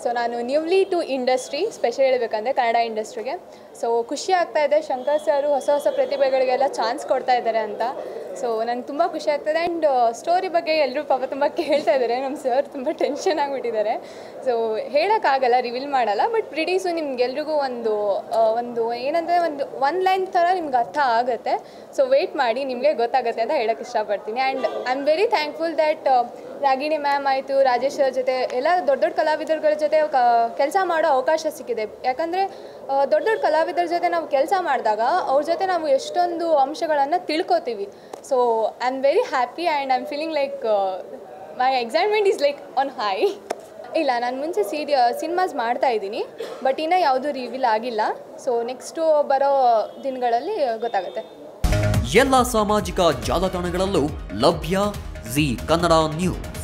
so ನಾನು newly to industry special ಹೇಳಬೇಕಂದ್ರೆ ಕನ್ನಡ ಇಂಡಸ್ಟ್ರಿಗೆ ಸೊ ಖುಷಿ ಆಗ್ತಾ ಇದೆ ಶಂಕರ್ ಸರು ಹೊಸ ಹೊಸ ಪ್ರತಿಭೆಗಳಿಗೆಲ್ಲ ಚಾನ್ಸ್ ಕೊಡ್ತಾ ಇದ್ದಾರೆ ಅಂತ ಸೊ ನಂಗೆ ತುಂಬ ಖುಷಿ ಆಗ್ತದೆ ಆ್ಯಂಡ್ ಸ್ಟೋರಿ ಬಗ್ಗೆ ಎಲ್ಲರೂ ಪಾಪ ತುಂಬ ಕೇಳ್ತಾ ಇದ್ದಾರೆ ನಮ್ಮ ಸರ್ ತುಂಬ ಟೆನ್ಷನ್ ಆಗಿಬಿಟ್ಟಿದ್ದಾರೆ ಸೊ ಹೇಳೋಕ್ಕಾಗಲ್ಲ ರಿವೀಲ್ ಮಾಡಲ್ಲ ಬಟ್ ಪ್ರಿಡೀಸು ನಿಮ್ಗೆಲ್ರಿಗೂ ಒಂದು ಆ, ಒಂದು ಏನಂದರೆ ಒಂದು ಒನ್ ಲೈನ್ ಥರ ನಿಮ್ಗೆ ಅರ್ಥ ಆಗುತ್ತೆ ಸೊ ವೆಯ್ಟ್ ಮಾಡಿ ನಿಮಗೆ ಗೊತ್ತಾಗುತ್ತೆ ಅಂತ ಹೇಳೋಕ್ಕೆ ಇಷ್ಟಪಡ್ತೀನಿ and I am very thankful that Ragini ma'am ಆಯಿತು ರಾಜೇಶ್ ಅವ್ರ ಜೊತೆ ಎಲ್ಲ ದೊಡ್ಡ ದೊಡ್ಡ ಕಲಾವಿದರುಗಳ ಜೊತೆ ಕೆಲಸ ಮಾಡೋ ಅವಕಾಶ ಸಿಕ್ಕಿದೆ ಯಾಕಂದರೆ ದೊಡ್ಡ ದೊಡ್ಡ ಕಲಾವಿದರ ಜೊತೆ ನಾವು ಕೆಲಸ ಮಾಡಿದಾಗ ಅವ್ರ ಜೊತೆ ನಾವು ಎಷ್ಟೊಂದು ಅಂಶಗಳನ್ನು ತಿಳ್ಕೊತೀವಿ so I am very happy and I am feeling like my excitement is like on high ಇಲ್ಲ ನಾನು ಮುಂಚೆ ಸೀರಿಯ ಸಿನಿಮಾಸ್ ಮಾಡ್ತಾ ಇದ್ದೀನಿ ಬಟ್ ಇನ್ನೂ ಯಾವುದೂ ರಿವೀಲ್ ಆಗಿಲ್ಲ ಸೊ ನೆಕ್ಸ್ಟು ಬರೋ ದಿನಗಳಲ್ಲಿ ಗೊತ್ತಾಗುತ್ತೆ ಎಲ್ಲ ಸಾಮಾಜಿಕ ಜಾಲತಾಣಗಳಲ್ಲೂ ಲಭ್ಯ ಜಿ ಕನ್ನಡ ನ್ಯೂಸ್